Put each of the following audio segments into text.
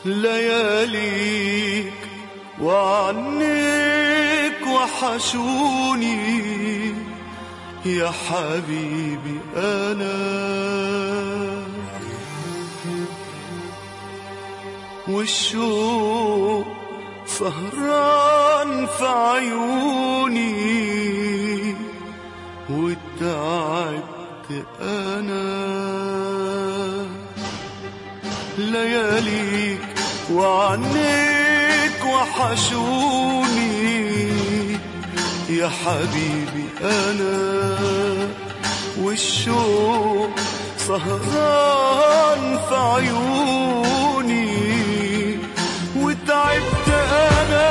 لياليك وعنك وحشوني يا حبيبي أنا والشوق سهران في عيوني وتعبت أنا لياليك وعنيك وحشوني يا حبيبي أنا والشوق سهران في عيوني وتعبت أنا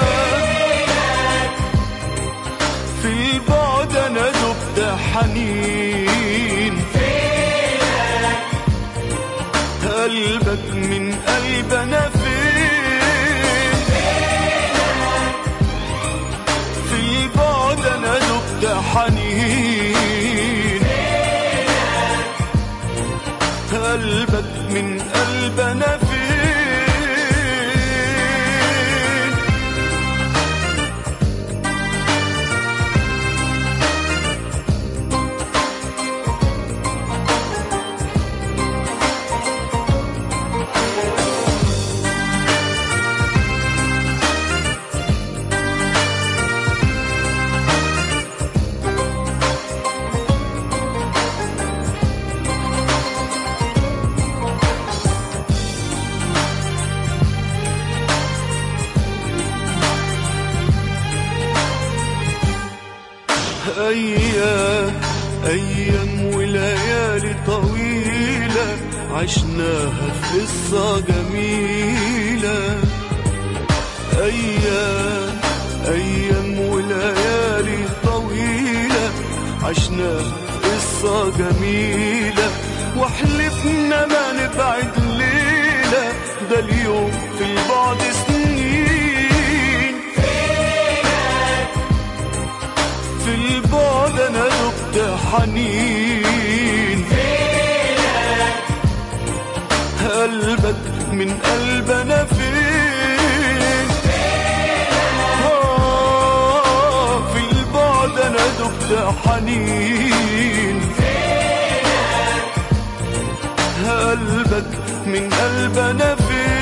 في البعد أنا دبت حنين قلبك من قلبنا فين في البعد انا دبت حنين قلبك من قلبنا فين أيام أيام وليالي طويلة عشناها في قصة جميلة أيام أيام وليالي طويلة عشناها في قصة جميلة وحلفنا ما نبعد ليلة ده اليوم في البعد سنين في البعد انا دبت حنين قلبك من قلبنا فين آه، في البعد انا دبت حنين قلبك من قلبنا فين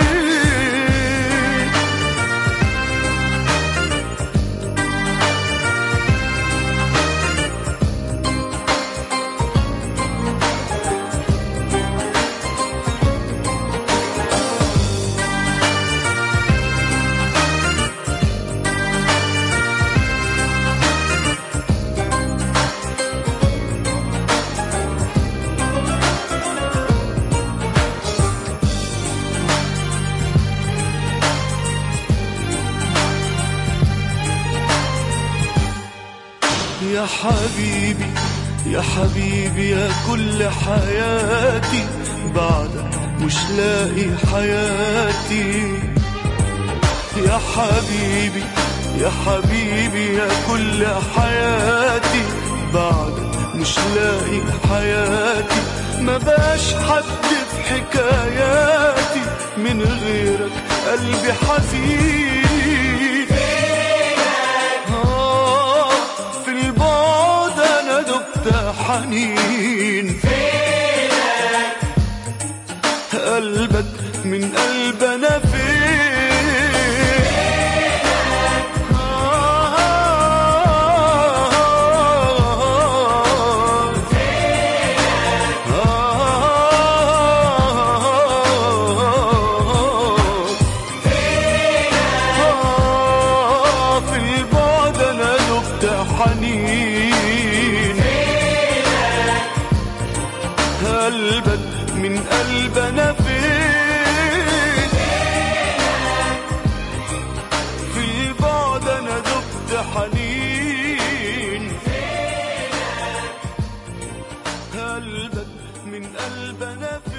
يا حبيبي يا حبيبي يا كل حياتي بعدك مش لاقي حياتي يا حبيبي يا حبيبي يا كل حياتي بعدك مش لاقي حياتي ما باش حد في حكاياتي من غيرك قلبي حزين آه، في البعد انا دبت حنين قلبك من قلبنا فين آه، آه، آه، في البعد انا دبت حنين قلبك من قلبنا فين في البعد انا دبت حنين قلبك من قلبنا فين